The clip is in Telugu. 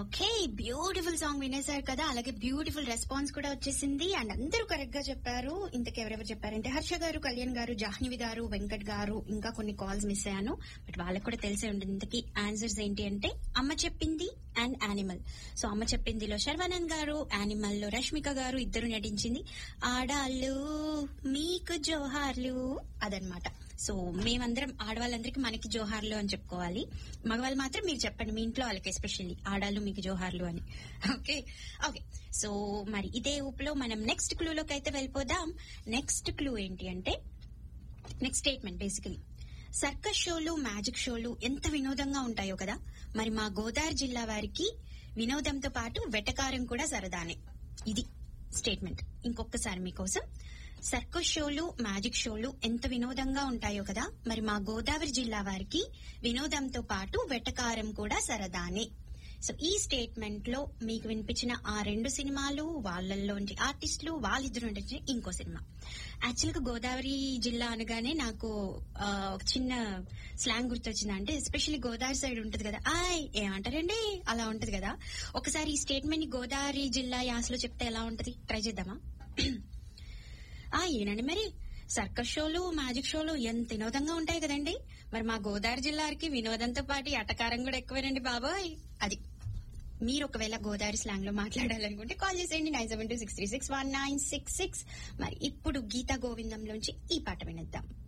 ఓకే బ్యూటిఫుల్ సాంగ్ వినేశారు కదా అలాగే బ్యూటిఫుల్ రెస్పాన్స్ కూడా వచ్చేసింది అండ్ అందరూ కరెక్ట్ గా చెప్పారు ఇంతకు ఎవరెవరు చెప్పారంటే హర్ష గారు కళ్యాణ్ గారు జాహ్నవి గారు వెంకట్ గారు ఇంకా కొన్ని కాల్స్ మిస్ అయ్యాను బట్ వాళ్ళకి కూడా తెలిసే ఉంటుంది ఇంతకీ ఆన్సర్స్ ఏంటి అంటే అమ్మ చెప్పింది అండ్ యానిమల్ సో అమ్మ చెప్పిందిలో శర్వానంద్ గారు యానిమల్ లో రష్మిక గారు ఇద్దరు నటించింది ఆడాళ్ళు మీకు జోహార్లు అదనమాట సో మేమందరం ఆడవాళ్ళందరికీ మనకి జోహార్లు అని చెప్పుకోవాలి మగవాళ్ళు మాత్రం మీరు చెప్పండి మీ ఇంట్లో వాళ్ళకి ఎస్పెషల్లీ ఆడాళ్ళు మీకు జోహార్లు అని ఓకే ఓకే సో మరి ఇదే ఊపులో మనం నెక్స్ట్ క్లూలోకి అయితే వెళ్ళిపోదాం నెక్స్ట్ క్లూ ఏంటి అంటే నెక్స్ట్ స్టేట్మెంట్ బేసికలీ సర్కస్ షోలు మ్యాజిక్ షోలు ఎంత వినోదంగా ఉంటాయో కదా మరి మా గోదావరి జిల్లా వారికి వినోదంతో పాటు వెటకారం కూడా సరదానే ఇది స్టేట్మెంట్ ఇంకొకసారి మీకోసం సర్కస్ షోలు మ్యాజిక్ షోలు ఎంత వినోదంగా ఉంటాయో కదా మరి మా గోదావరి జిల్లా వారికి వినోదంతో పాటు వెటకారం కూడా సరదానే సో ఈ స్టేట్మెంట్ లో మీకు వినిపించిన ఆ రెండు సినిమాలు వాళ్ళల్లోంచి ఆర్టిస్టులు వాళ్ళిద్దరు నటించిన ఇంకో సినిమా యాక్చువల్ గా గోదావరి జిల్లా అనగానే నాకు ఆ, ఒక చిన్న స్లాంగ్ గుర్తొచ్చింది అంటే ఎస్పెషల్లీ గోదావరి సైడ్ ఉంటది కదా ఆయ్ ఏమంటారండి అలా ఉంటది కదా ఒకసారి ఈ స్టేట్మెంట్ ని గోదావరి జిల్లా యాసలో చెప్తే ఎలా ఉంటది ట్రై చేద్దామా ఆ ఏనండి మరి సర్కస్ షోలు మ్యాజిక్ షోలు ఎంత వినోదంగా ఉంటాయి కదండి మరి మా గోదావరి జిల్లాకి వినోదంతో పాటు అటకారం కూడా ఎక్కువేనండి బాబోయ్ అది మీరు ఒకవేళ గోదావరి స్లాంగ్ లో మాట్లాడాలనుకుంటే కాల్ చేసేయండి nine seven two six three six one nine six six మరి ఇప్పుడు గీతా గోవిందంలోంచి ఈ పాట వినేద్దాం